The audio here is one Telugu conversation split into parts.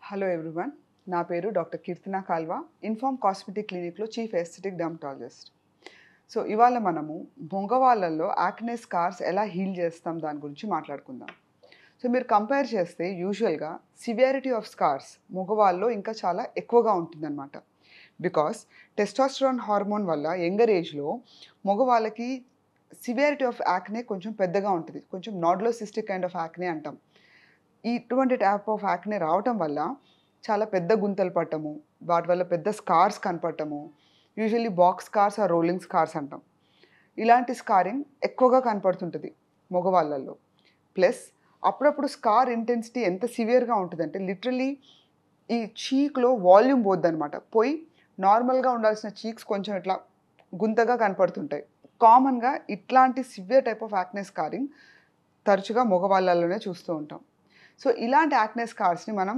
హలో ఎవ్రీవన్ నా పేరు doctor Keerthana Kalva Inform cosmetic క్లినిక్లో చీఫ్ ఎస్థెటిక్ డర్మటాలజిస్ట్ సో ఇవాళ మనము మగవాళ్ళల్లో యాక్నే స్కార్స్ ఎలా హీల్ చేస్తాం దాని గురించి మాట్లాడుకుందాం సో మీరు కంపేర్ చేస్తే యూజువల్గా సివియారిటీ ఆఫ్ స్కార్స్ మగవాళ్ళలో ఇంకా చాలా ఎక్కువగా ఉంటుందన్నమాట బికాస్ టెస్టాస్టరాన్ హార్మోన్ వల్ల యంగర్ ఏజ్లో మగవాళ్ళకి సివియారిటీ ఆఫ్ యాక్నే కొంచెం పెద్దగా ఉంటుంది కొంచెం నాడ్లోసిస్టిక్ కైండ్ ఆఫ్ యాక్నే అంటాం ఇటువంటి టైప్ ఆఫ్ యాక్నే రావటం వల్ల చాలా పెద్ద గుంతలు పట్టము వాటి వల్ల పెద్ద స్కార్స్ కనపడటము యూజువల్లీ బాక్స్ స్కార్స్ ఆ రోలింగ్ స్కార్స్ అంటాం ఇలాంటి స్కారింగ్ ఎక్కువగా కనపడుతుంటుంది మగవాళ్ళల్లో ప్లస్ అప్పుడప్పుడు స్కార్ ఇంటెన్సిటీ ఎంత సివియర్గా ఉంటుందంటే లిటరలీ ఈ చీక్లో వాల్యూమ్ పోద్దనమాట పోయి నార్మల్గా ఉండాల్సిన చీక్స్ కొంచెం ఇట్లా గుంతగా కనపడుతుంటాయి కామన్గా ఇట్లాంటి severe type of acne scarring తరచుగా మగవాళ్ళలోనే చూస్తూ ఉంటాం సో ఇలాంటి యాక్నే స్కార్స్ని మనం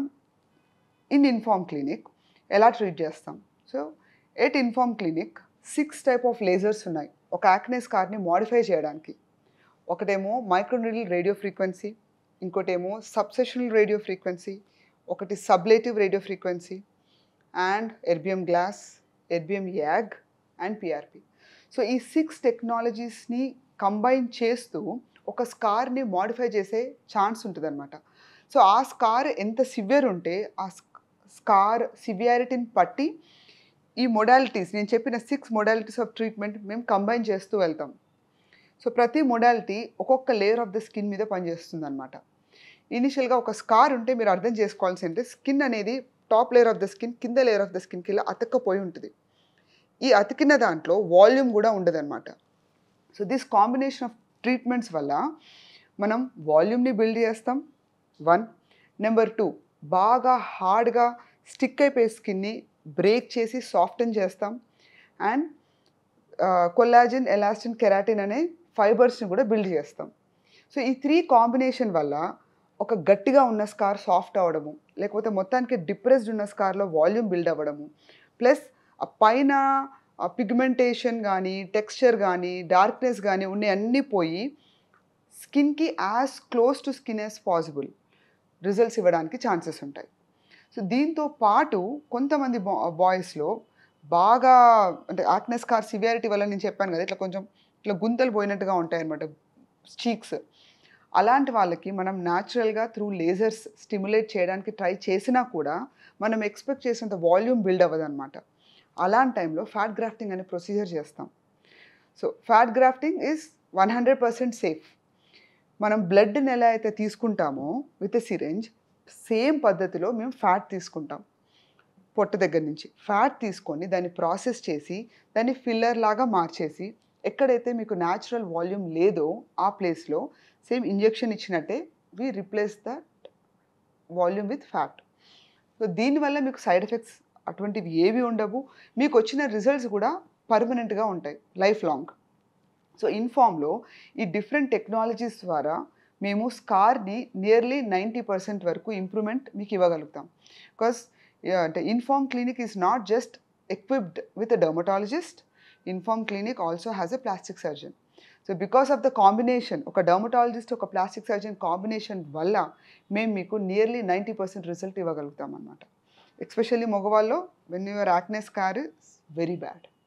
ఇన్ ఇన్ఫార్మ్ క్లినిక్ ఎలా ట్రీట్ చేస్తాం so at Inform clinic six type of lasers ఉన్నాయి ఒక యాక్నే స్కార్ని మాడిఫై చేయడానికి ఒకటేమో మైక్రోనిడల్ రేడియో ఫ్రీక్వెన్సీ ఇంకోటేమో సబ్సెషనల్ రేడియో ఫ్రీక్వెన్సీ ఒకటి sublative radio frequency and erbium glass erbium YAG and PRP so ఈ సిక్స్ టెక్నాలజీస్ని కంబైన్ చేస్తూ ఒక స్కార్ని మాడిఫై చేసే ఛాన్స్ ఉంటుందన్నమాట సో ఆ స్కార్ ఎంత సివియర్ ఉంటే ఆ స్కార్ సివియారిటీని పట్టి ఈ మొడాలిటీస్ నేను చెప్పిన సిక్స్ మొడాలిటీస్ ఆఫ్ ట్రీట్మెంట్ మేము కంబైన్ చేస్తూ వెళ్తాం సో ప్రతి మొడాలిటీ ఒక్కొక్క లేయర్ ఆఫ్ ద స్కిన్ మీద పనిచేస్తుంది అనమాట ఇనిషియల్గా ఒక స్కార్ ఉంటే మీరు అర్థం చేసుకోవాల్సి అంటే స్కిన్ అనేది top layer of the skin కింద లేయర్ ఆఫ్ ద స్కిన్కి ఇలా అతక్కపోయి ఉంటుంది ఈ అతికిన దాంట్లో వాల్యూమ్ కూడా ఉండదన్నమాట so this combination of treatments వల్ల మనం వాల్యూమ్ని బిల్డ్ చేస్తాం వన్ నెంబర్ టూ బాగా హార్డ్గా స్టిక్ అయిపోయే స్కిన్ని బ్రేక్ చేసి సాఫ్టన్ చేస్తాం అండ్ కొల్లాజిన్ ఎలాస్టిన్ కెరాటిన్ అనే ఫైబర్స్ని కూడా బిల్డ్ చేస్తాం సో ఈ త్రీ కాంబినేషన్ వల్ల ఒక గట్టిగా ఉన్న స్కార్ సాఫ్ట్ అవ్వడము లేకపోతే మొత్తానికి డిప్రెస్డ్ ఉన్న స్కార్లో వాల్యూమ్ బిల్డ్ అవ్వడము ప్లస్ ఆ పైన పిగ్మెంటేషన్ కానీ టెక్స్చర్ కానీ డార్క్నెస్ కానీ ఉన్న అన్నీ పోయి స్కిన్కి as close to skin as possible results ఇవ్వడానికి ఛాన్సెస్ ఉంటాయి సో దీంతో పాటు కొంతమంది బా బాయ్స్లో బాగా అంటే యాక్నెస్ కార్ సివియారిటీ వల్ల నేను చెప్పాను కదా ఇట్లా కొంచెం ఇట్లా గుంతలు పోయినట్టుగా ఉంటాయి అనమాట చీక్స్ అలాంటి వాళ్ళకి మనం న్యాచురల్గా త్రూ లేజర్స్ స్టిమ్యులేట్ చేయడానికి ట్రై చేసినా కూడా మనం ఎక్స్పెక్ట్ చేసినంత వాల్యూమ్ బిల్డ్ అవ్వదన్నమాట అలాంటి టైంలో ఫ్యాట్ గ్రాఫ్టింగ్ అనే ప్రొసీజర్ చేస్తాం so fat grafting is one hundred percent safe మనం బ్లడ్ని ఎలా అయితే తీసుకుంటామో విత్ సిరెంజ్ సేమ్ పద్ధతిలో మేము ఫ్యాట్ తీసుకుంటాం పొట్ట దగ్గర నుంచి ఫ్యాట్ తీసుకొని దాన్ని ప్రాసెస్ చేసి దాన్ని ఫిల్లర్ లాగా మార్చేసి ఎక్కడైతే మీకు న్యాచురల్ వాల్యూమ్ లేదో ఆ ప్లేస్లో సేమ్ ఇంజెక్షన్ ఇచ్చినట్టే we replace that volume with fat so దీనివల్ల మీకు సైడ్ ఎఫెక్ట్స్ అటువంటివి ఏవి ఉండవు మీకు వచ్చిన రిజల్ట్స్ కూడా పర్మనెంట్గా ఉంటాయి లైఫ్ లాంగ్ సో ఇన్ఫామ్లో ఈ డిఫరెంట్ టెక్నాలజీస్ ద్వారా మేము స్కార్ని నియర్లీ నైంటీ పర్సెంట్ వరకు ఇంప్రూవ్మెంట్ మీకు ఇవ్వగలుగుతాం బికాస్ అంటే Inform clinic is not just equipped with a dermatologist Inform clinic also has a plastic surgeon so because of the combination ఒక డర్మటాలజిస్ట్ ఒక ప్లాస్టిక్ సర్జన్ కాంబినేషన్ వల్ల మేము మీకు నియర్లీ నైంటీ పర్సెంట్ రిజల్ట్ ఇవ్వగలుగుతాం అనమాట ఎస్పెషల్లీ మగవాళ్ళు when your acne scar is very bad